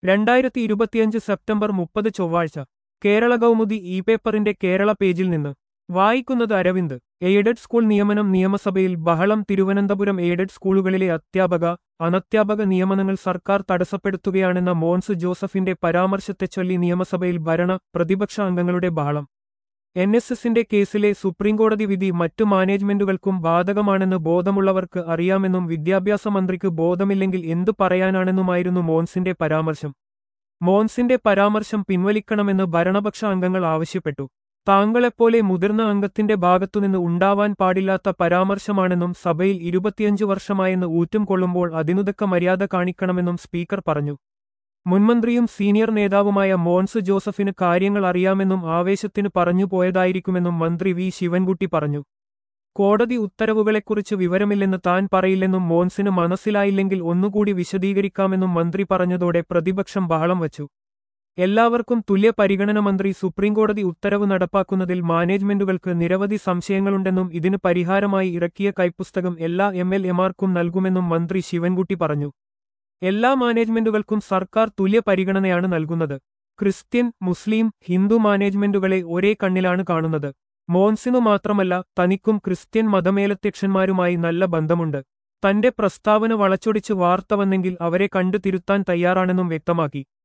രണ്ടായിരത്തി ഇരുപത്തിയഞ്ച് സെപ്റ്റംബർ മുപ്പത് ചൊവ്വാഴ്ച കേരള കൗമുദി ഇ പേപ്പറിന്റെ കേരള പേജിൽ നിന്ന് വായിക്കുന്നത് അരവിന്ദ് എയ്ഡഡ് സ്കൂൾ നിയമനം നിയമസഭയിൽ ബഹളം തിരുവനന്തപുരം എയ്ഡഡ് സ്കൂളുകളിലെ അധ്യാപക അനധ്യാപക നിയമനങ്ങൾ സർക്കാർ തടസ്സപ്പെടുത്തുകയാണെന്ന മോൻസ് ജോസഫിന്റെ പരാമർശത്തെച്ചൊല്ലി നിയമസഭയിൽ ഭരണ പ്രതിപക്ഷ അംഗങ്ങളുടെ ബഹളം എൻ എസ് എസിന്റെ കേസിലെ സുപ്രീംകോടതി വിധി മറ്റു മാനേജ്മെന്റുകൾക്കും ബാധകമാണെന്ന് ബോധമുള്ളവർക്ക് അറിയാമെന്നും വിദ്യാഭ്യാസ മന്ത്രിക്ക് ബോധമില്ലെങ്കിൽ എന്തു പറയാനാണെന്നുമായിരുന്നു മോൻസിന്റെ പരാമർശം മോൻസിന്റെ പരാമർശം പിൻവലിക്കണമെന്ന് ഭരണപക്ഷ അംഗങ്ങൾ ആവശ്യപ്പെട്ടു താങ്കളെപ്പോലെ മുതിർന്ന അംഗത്തിന്റെ ഭാഗത്തുനിന്ന് ഉണ്ടാവാൻ പാടില്ലാത്ത പരാമർശമാണെന്നും സഭയിൽ ഇരുപത്തിയഞ്ചു വർഷമായെന്ന് ഊറ്റും കൊള്ളുമ്പോൾ അതിനുതക്ക മര്യാദ കാണിക്കണമെന്നും സ്പീക്കർ പറഞ്ഞു മുൻമന്ത്രിയും സീനിയർ നേതാവുമായ മോൻസ് ജോസഫിന് കാര്യങ്ങൾ അറിയാമെന്നും ആവേശത്തിന് പറഞ്ഞു പോയതായിരിക്കുമെന്നും മന്ത്രി വി ശിവൻകുട്ടി പറഞ്ഞു കോടതി ഉത്തരവുകളെക്കുറിച്ച് വിവരമില്ലെന്ന് താൻ പറയില്ലെന്നും മോൻസിന് മനസ്സിലായില്ലെങ്കിൽ ഒന്നുകൂടി വിശദീകരിക്കാമെന്നും മന്ത്രി പറഞ്ഞതോടെ പ്രതിപക്ഷം ബഹളം വച്ചു എല്ലാവർക്കും തുല്യ പരിഗണന മന്ത്രി സുപ്രീംകോടതി ഉത്തരവ് നടപ്പാക്കുന്നതിൽ മാനേജ്മെന്റുകൾക്ക് നിരവധി സംശയങ്ങളുണ്ടെന്നും ഇതിന് പരിഹാരമായി ഇറക്കിയ കൈപ്പുസ്തകം എല്ലാ എം എൽ എമാർക്കും നൽകുമെന്നും മന്ത്രി ശിവൻകുട്ടി പറഞ്ഞു എല്ലാ മാനേജ്മെന്റുകൾക്കും സർക്കാർ തുല്യ പരിഗണനയാണ് നൽകുന്നത് ക്രിസ്ത്യൻ മുസ്ലിം ഹിന്ദു മാനേജ്മെന്റുകളെ ഒരേ കണ്ണിലാണ് കാണുന്നത് മോൻസിനു മാത്രമല്ല തനിക്കും ക്രിസ്ത്യൻ മതമേലധ്യക്ഷന്മാരുമായി നല്ല ബന്ധമുണ്ട് തന്റെ പ്രസ്താവന വളച്ചൊടിച്ച് വാർത്ത വന്നെങ്കിൽ അവരെ കണ്ടു തിരുത്താൻ തയ്യാറാണെന്നും വ്യക്തമാക്കി